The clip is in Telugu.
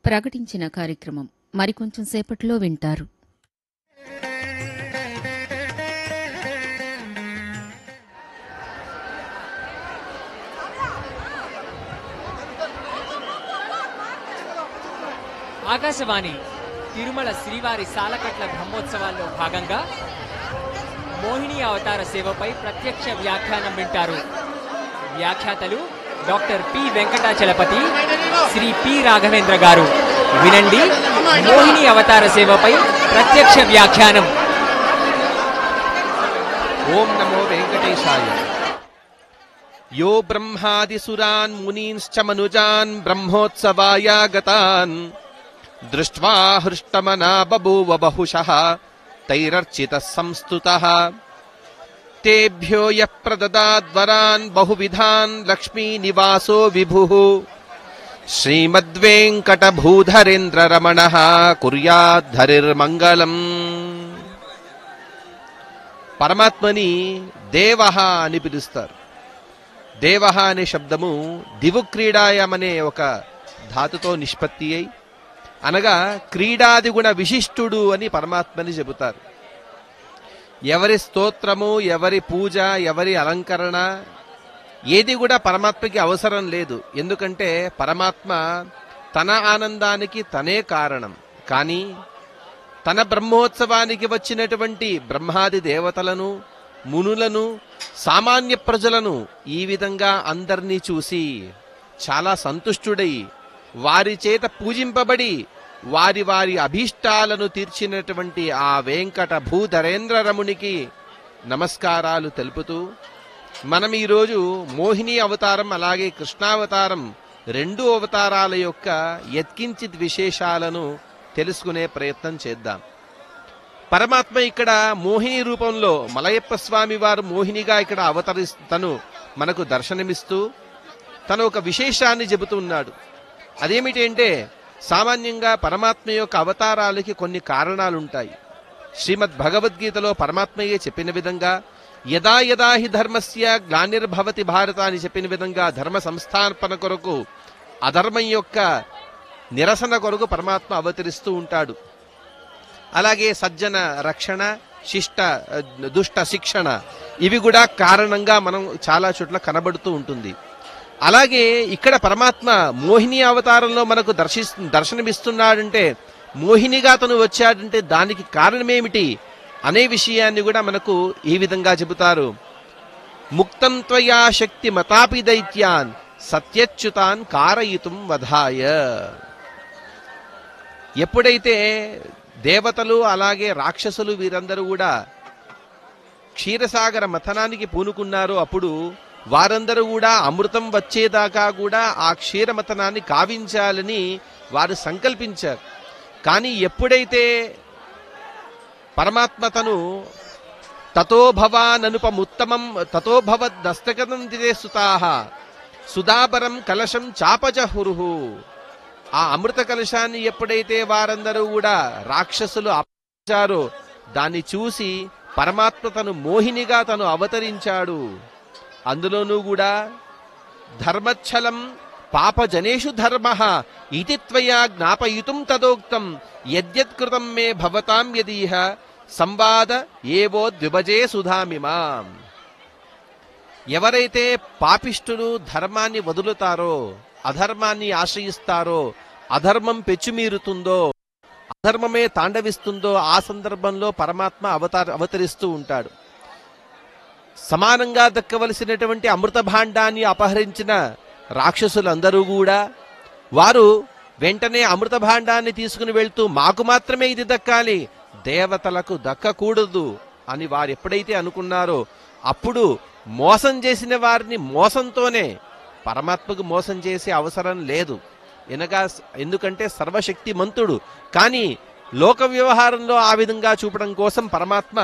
ప్రకటించిన కార్యక్రమం మరికొంచెం సేపట్లో వింటారు ఆకాశవాణి తిరుమల శ్రీవారి సాలకట్ల బ్రహ్మోత్సవాల్లో భాగంగా మోహిని అవతార సేవపై ప్రత్యక్ష వ్యాఖ్యానం వింటారు వ్యాఖ్యాతలు doctor P Venkatachalapathi Shri P Raghavendra garu వినండి మోహిని అవతార సేవపై ప్రత్యక్ష వ్యాఖ్యానం ఓం నమో వెంకటేశాయ యో బ్రహ్మాదిసురాన్ మునీంశ్చ మనుజాన్ బ్రహ్మోత్సవాయ గతాన్ దృష్ట్వా హృష్టమనా బభూవ బహుశః తైరర్చితः సంస్తుతः తేభ్యో యః ప్రదదాద్వరాన్ బహువిధాన్ లక్ష్మీ నివాసో విభుః శ్రీమద్వేంకటభూధరేంద్రరమణः కుర్యాద్ధరిర్మంగళం పరమాత్మని దేవహ అని పిలుస్తారు దేవహ అనే శబ్దము దివు క్రీడాయం అనే ఒక ధాతుతో నిష్పత్తి అయి అనగా క్రీడాది గుణ విశిష్టుడు అని పరమాత్మని చెబుతారు ఎవరి స్తోత్రము ఎవరి పూజ ఎవరి అలంకరణ ఏది కూడా పరమాత్మకి అవసరం లేదు ఎందుకంటే పరమాత్మ తన ఆనందానికి తనే కారణం కానీ తన బ్రహ్మోత్సవానికి వచ్చినటువంటి బ్రహ్మాది దేవతలను మునులను సామాన్య ప్రజలను ఈ విధంగా అందరినీ చూసి చాలా సంతుష్టుడై వారి చేత పూజింపబడి వారి వారి అభీష్టాలను తీర్చినటువంటి ఆ వెంకట భూధరేంద్ర రమునికి నమస్కారాలు తెలుపుతూ మనం ఈరోజు మోహిని అవతారం అలాగే కృష్ణావతారం రెండు అవతారాల యొక్క యత్కించిత్ విశేషాలను తెలుసుకునే ప్రయత్నం చేద్దాం పరమాత్మ ఇక్కడ మోహిని రూపంలో మలయప్ప స్వామి వారు మోహినిగా ఇక్కడ అవతరిస్తను మనకు దర్శనమిస్తూ తను ఒక విశేషాన్ని చెబుతున్నాడు అదేమిటంటే సామాన్యంగా పరమాత్మ యొక్క అవతారాలకి కొన్ని కారణాలుంటాయి శ్రీమద్ భగవద్గీతలో పరమాత్మయే చెప్పిన విధంగా యదా యదా హి ధర్మస్య గ్లానిర్భవతి భారత అని చెప్పిన విధంగా ధర్మ సంస్థాపన కొరకు అధర్మం యొక్క నిరసన కొరకు పరమాత్మ అవతరిస్తూ ఉంటాడు అలాగే సజ్జన రక్షణ శిష్ట దుష్ట శిక్షణ ఇవి కూడా కారణంగా మనం చాలా చోట్ల కనబడుతూ ఉంటుంది అలాగే ఇక్కడ పరమాత్మ మోహిని అవతారంలో మనకు దర్శి దర్శనమిస్తున్నాడంటే మోహినిగా తను వచ్చాడంటే దానికి కారణమేమిటి అనే విషయాన్ని కూడా మనకు ఈ విధంగా చెబుతారు ముక్తం త్వయా శక్తి మతాపి దైత్యాన్ సత్యచ్యుతాన్ కారయితుం వధాయ ఎప్పుడైతే దేవతలు అలాగే రాక్షసులు వీరందరూ కూడా క్షీరసాగర మథనానికి పూనుకున్నారో అప్పుడు వారందరూ కూడా అమృతం వచ్చేదాకా కూడా ఆ క్షీరమథనాన్ని కావించాలని వారు సంకల్పించారు కానీ ఎప్పుడైతే పరమాత్మ తను తతోభవాననుపముత్తమం తతోభవద్దస్తకం దిదే సుతాహ సుధాబరం కలశం చాపజహురుహు ఆ అమృత కలశాన్ని ఎప్పుడైతే వారందరూ కూడా రాక్షసులు అపచారో దాన్ని చూసి పరమాత్మ తను మోహినిగా తను అవతరించాడు అందులోనూ కూడా ధర్మచ్ఛలం పాపజనేషు ధర్మ ఇతి త్వయా జ్ఞాపయితుం తదోక్తం యద్యత్కృతం మే భవతాం యదీహ సంవాద ఏవో ద్విభజే సుధామిమాం ఎవరైతే పాపిష్టులు ధర్మాన్ని వదులుతారో అధర్మాన్ని ఆశ్రయిస్తారో అధర్మం పెచ్చుమీరుతుందో అధర్మమే తాండవిస్తుందో ఆ సందర్భంలో పరమాత్మ అవతార అవతరిస్తూ ఉంటాడు సమానంగా దక్కవలసినటువంటి అమృత భాండాన్ని అపహరించిన రాక్షసులందరూ కూడా వారు వెంటనే అమృత భాండాన్ని తీసుకుని వెళ్తూ మాకు మాత్రమే ఇది దక్కాలి దేవతలకు దక్కకూడదు అని వారు ఎప్పుడైతే అనుకున్నారో అప్పుడు మోసం చేసిన వారిని మోసంతోనే పరమాత్మకు మోసం చేసే అవసరం లేదు ఎనగా ఎందుకంటే సర్వశక్తి మంతుడు కానీ లోక వ్యవహారంలో ఆ విధంగా చూపడం కోసం పరమాత్మ